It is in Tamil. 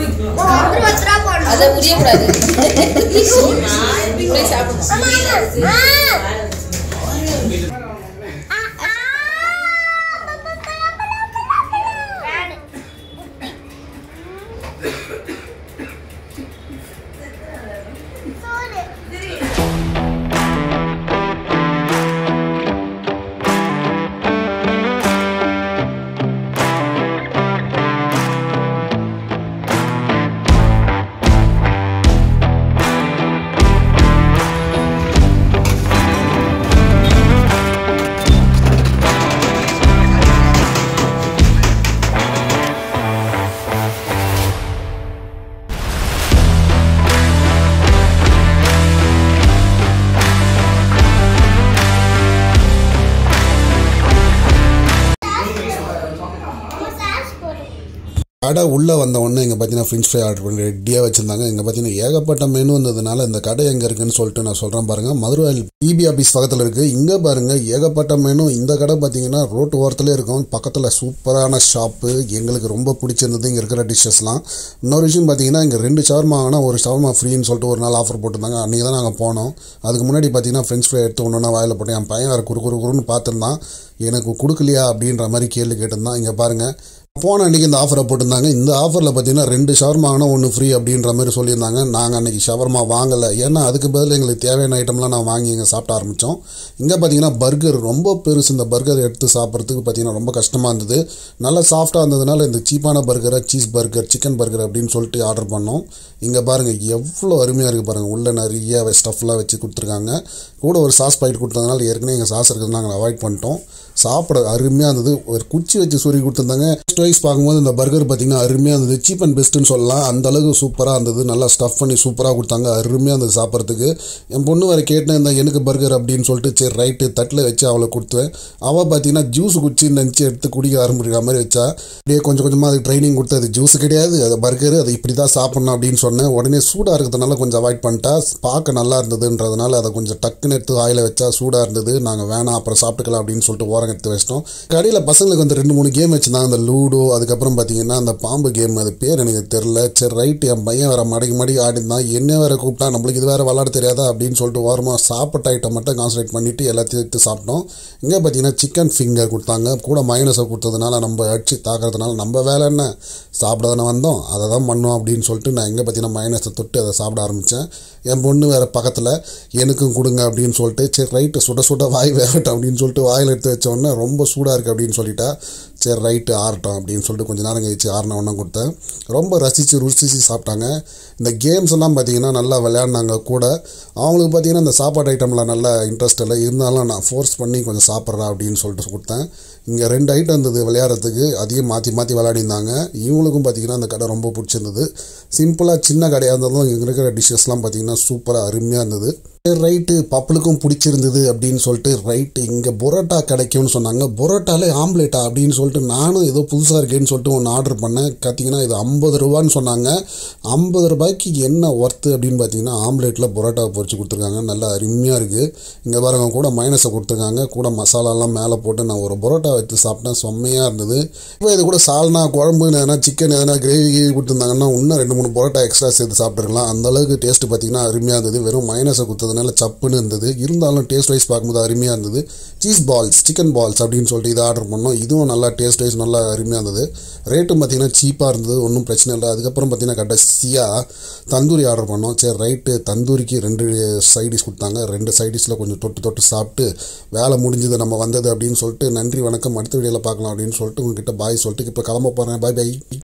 பத்து ரூபா போடணும் அதை முடியக்கூடாது இப்படியே சாப்பிடணும் கடை உள்ளே வந்த உடனே இங்கே பார்த்தீங்கன்னா ஃப்ரெஞ்ச் ஃப்ரை ஆர்டர் பண்ணி ரெடியாக வச்சுருந்தாங்க இங்கே பார்த்தீங்கன்னா ஏகப்பட்ட மெனு வந்ததுனால இந்த கடை எங்கே இருக்குன்னு சொல்லிட்டு நான் சொல்கிறேன் பாருங்கள் மதுரை இபி ஆஃபீஸ் பக்கத்தில் இருக்குது இங்கே பாருங்கள் ஏகப்பட்ட மெனு இந்த கடை பார்த்தீங்கன்னா ரோட்டு ஓரத்துலேயே இருக்கும் பக்கத்தில் சூப்பரான ஷாப்பு எங்களுக்கு ரொம்ப பிடிச்சிருந்தது இங்கே இருக்கிற டிஷ்ஷஸ்லாம் இன்னொரு விஷயம் பார்த்தீங்கன்னா இங்கே ரெண்டு ஷவர்மா வாங்கினா ஒரு ஷவர்மா ஃப்ரீன்னு சொல்லிட்டு ஒரு நாள் ஆஃபர் போட்டிருந்தாங்க அன்றைக்கி தான் நாங்கள் போனோம் அதுக்கு முன்னாடி பார்த்தீங்கன்னா ஃப்ரெஞ்ச் ஃப்ரை எடுத்து ஒன்று ஒன்றா வாயில் போட்டேன் என் பையன் வேறு குறு குறு குறுன்னு பார்த்துருந்தான் எனக்கு கொடுக்கலையா அப்படின்ற மாதிரி கேள்வி கேட்டிருந்தான் இங்கே பாருங்கள் போன அன்றைக்கி இந்த ஆஃபரை போட்டிருந்தாங்க இந்த ஆஃபரில் பார்த்தீங்கன்னா ரெண்டு ஷவர்மா வாங்கினா ஒன்று ஃப்ரீ அப்படின்ற மாதிரி சொல்லியிருந்தாங்க நாங்கள் அன்றைக்கி ஷவர்மா வாங்கலை ஏன்னா அதுக்கு பதில் எங்களுக்கு தேவையான ஐட்டம்லாம் நான் வாங்கி இங்கே சாப்பிட ஆரம்பித்தோம் இங்கே பார்த்தீங்கன்னா பர்கர் ரொம்ப பெருசு இந்த பர்கர் எடுத்து சாப்பிட்றதுக்கு பார்த்தீங்கன்னா ரொம்ப கஷ்டமாக இருந்தது நல்லா சாஃப்டாக இருந்ததுனால இந்த சீப்பான பர்கரை சீஸ் பர்கர் சிக்கன் பர்கர் அப்படின்னு சொல்லிட்டு ஆர்டர் பண்ணோம் இங்கே பாருங்கள் எவ்வளோ அருமையாக இருக்குது பாருங்கள் உள்ளே நிறைய ஸ்டஃப்லாம் வச்சு கொடுத்துருக்காங்க கூட ஒரு சாஸ் பாக்கெட் கொடுத்ததுனால ஏற்கனவே எங்கள் சாஸ் இருக்கிறது நாங்கள் அவாய்ட் பண்ணிட்டோம் சாப்பிட அருமையாக இருந்தது ஒரு குச்சி வச்சு சொருகி கொடுத்துருந்தாங்க ஸ்டோய்ஸ் பார்க்கும்போது இந்த பர்கர் பார்த்தீங்கன்னா அருமையாக இருந்தது சீப் அண்ட் பெஸ்ட்டுன்னு சொல்லலாம் அந்த அளவுக்கு சூப்பராக இருந்தது நல்லா ஸ்டஃப் பண்ணி சூப்பராக கொடுத்தாங்க அருமையாக இருந்தது சாப்பிட்றதுக்கு என் பொண்ணு வேறு கேட்டேன் இந்த எனக்கு பர்கர் அப்படின்னு சொல்லிட்டு சரி ரைட்டு தட்டில் வச்சு அவளை கொடுத்தேன் அவள் பார்த்தீங்கன்னா ஜூஸ் குச்சி நினச்சி எடுத்து குடிக்க ஆரம்பிக்கிற மாதிரி வச்சா அப்படியே கொஞ்சம் கொஞ்சமாக அதுக்கு ட்ரைனிங் கொடுத்து அது ஜூஸ் கிடையாது அது பர்கர் அது இப்படி தான் சாப்பிட்ணும் அப்படின்னு சொன்னேன் உடனே சூடாக இருக்கிறதுனால கொஞ்சம் அவாய்ட் பண்ணிட்டா பார்க்க நல்லா இருந்ததுன்றதுனால அதை கொஞ்சம் டக்குன்னு எடுத்து வாயில் வச்சா சூடாக இருந்தது நாங்கள் வேணாம் அப்புறம் சாப்பிட்டுக்கலாம் அப்படின்னு சொல்லிட்டு ஓரம் எடுத்து வச்சிட்டோம் கடையில் பசங்களுக்கு வந்து ரெண்டு மூணு கேம் வச்சுருந்தாங்க அந்த லூடோ அதுக்கப்புறம் பார்த்தீங்கன்னா அந்த பாம்பு கேம் அது பேர் எனக்கு தெரில சரி ரைட்டு என் பையன் வேறு மடக்கி மடக்கி ஆடிந்தான் என்ன வேறு கூப்பிட்டா நம்மளுக்கு இது வேறு விளாட தெரியாதா அப்படின்னு சொல்லிட்டு ஓரமாக சாப்பிட்ட ஐட்டம் மட்டும் கான்சன்ட்ரேட் பண்ணிவிட்டு எல்லாத்தையும் எடுத்து சாப்பிட்டோம் இங்கே பார்த்தீங்கன்னா சிக்கன் ஃபிங்கர் கொடுத்தாங்க கூட மைனஸை கொடுத்ததுனால நம்ம அடிச்சு தாக்குறதுனால நம்ம வேலை என்ன சாப்பிட தானே வந்தோம் அதை தான் பண்ணோம் அப்படின்னு சொல்லிட்டு நான் எங்கே பார்த்தீங்கன்னா மைனஸை தொட்டு அதை சாப்பிட ஆரம்பித்தேன் என் பொண்ணு வேறு பக்கத்தில் எனக்கும் கொடுங்க அப்படின்னு சொல்லிட்டு சரி ரைட்டு சுட சுட வாய் வேகட்டும் அப்படின்னு சொல்லிட்டு வாயில் எடுத்து வச்ச உடனே ரொம்ப சூடாக இருக்குது அப்படின்னு சொல்லிட்டா சரி ரைட்டு ஆறட்டும் அப்படின்னு சொல்லிட்டு கொஞ்ச நேரம் கழிச்சு ஆறின ஒன்றா கொடுத்தேன் ரொம்ப ரசித்து ருசித்து சாப்பிட்டாங்க இந்த கேம்ஸ் எல்லாம் பார்த்தீங்கன்னா நல்லா விளையாடினாங்க கூட அவங்களுக்கு பார்த்தீங்கன்னா இந்த சாப்பாடு ஐட்டமில் நல்ல இன்ட்ரெஸ்ட் இல்லை இருந்தாலும் நான் ஃபோர்ஸ் பண்ணி கொஞ்சம் சாப்பிட்றேன் அப்படின்னு சொல்லிட்டு கொடுத்தேன் இங்கே ரெண்டு ஐட்டம் இருந்தது விளையாடுறதுக்கு அதையும் மாற்றி மாற்றி விளையாடிருந்தாங்க இவங்களுக்கும் பார்த்தீங்கன்னா அந்த கடை ரொம்ப பிடிச்சிருந்தது சிம்பிளாக சின்ன கடையாக இருந்தாலும் இங்கே இருக்கிற டிஷ்ஷஸ்லாம் பார்த்தீங்கன்னா சூப்பராக அருமையாக இருந்தது ரைட்டு பப்பலுக்கும் பிடிச்சிருந்தது அப்படின்னு சொல்லிட்டு ரைட்டு இங்கே பொரோட்டா கிடைக்கும்னு சொன்னாங்க பொரோட்டாலே ஆம்லேட்டா அப்படின்னு சொல்லிட்டு நானும் ஏதோ புதுசாக இருக்கேன்னு சொல்லிட்டு ஒன்று ஆர்டர் பண்ணேன் பார்த்தீங்கன்னா இது ஐம்பது ரூபான்னு சொன்னாங்க ஐம்பது ரூபாய்க்கு என்ன ஒர்த்து அப்படின்னு பார்த்தீங்கன்னா ஆம்லேட்டில் பொரோட்டா பொரிச்சு கொடுத்துருக்காங்க நல்லா அருமையாக இருக்குது இங்கே பாருங்க கூட மைனஸை கொடுத்துருக்காங்க கூட மசாலாலாம் மேலே போட்டு நான் ஒரு பொரோட்டா எடுத்து சாப்பிட்டேன் செம்மையாக இருந்தது இப்போ இது கூட சால்னா குழம்பு எதனா சிக்கன் எதனா கிரேவி கொடுத்துருந்தாங்கன்னா இன்னும் ரெண்டு மூணு பொரோட்டா எக்ஸ்ட்ரா சேர்த்து சாப்பிட்டுருக்கலாம் அந்த அளவுக்கு டேஸ்ட் பார்த்தீங்கன்னா அருமையாக இருந்தது வெறும் மைனஸை கொடுத்ததுனால சப்புன்னு இருந்தது இருந்தாலும் டேஸ்ட் வைஸ் பார்க்கும்போது அருமையாக இருந்தது சீஸ் பால்ஸ் சிக்கன் பால்ஸ் அப்படின்னு சொல்லிட்டு இதை ஆர்டர் பண்ணோம் இதுவும் நல்லா டேஸ்ட் வைஸ் நல்லா அருமையாக இருந்தது ரேட்டும் பார்த்தீங்கன்னா சீப்பாக இருந்தது ஒன்றும் பிரச்சனை இல்லை அதுக்கப்புறம் பார்த்தீங்கன்னா கடைசியாக தந்தூரி ஆர்டர் பண்ணோம் சரி ரைட்டு தந்தூரிக்கு ரெண்டு சைடிஷ் கொடுத்தாங்க ரெண்டு சைடிஷில் கொஞ்சம் தொட்டு தொட்டு சாப்பிட்டு வேலை முடிஞ்சது நம்ம வந்தது அப்படின்னு சொல்லிட்டு நன்றி வணக்கம் அடுத்த வீடியோவில் பார்க்கலாம் அப்படின்னு சொல்லிட்டு உங்ககிட்ட பாய் சொல்லிட்டு இப்போ கிளம்ப போகிறேன் பாய் பை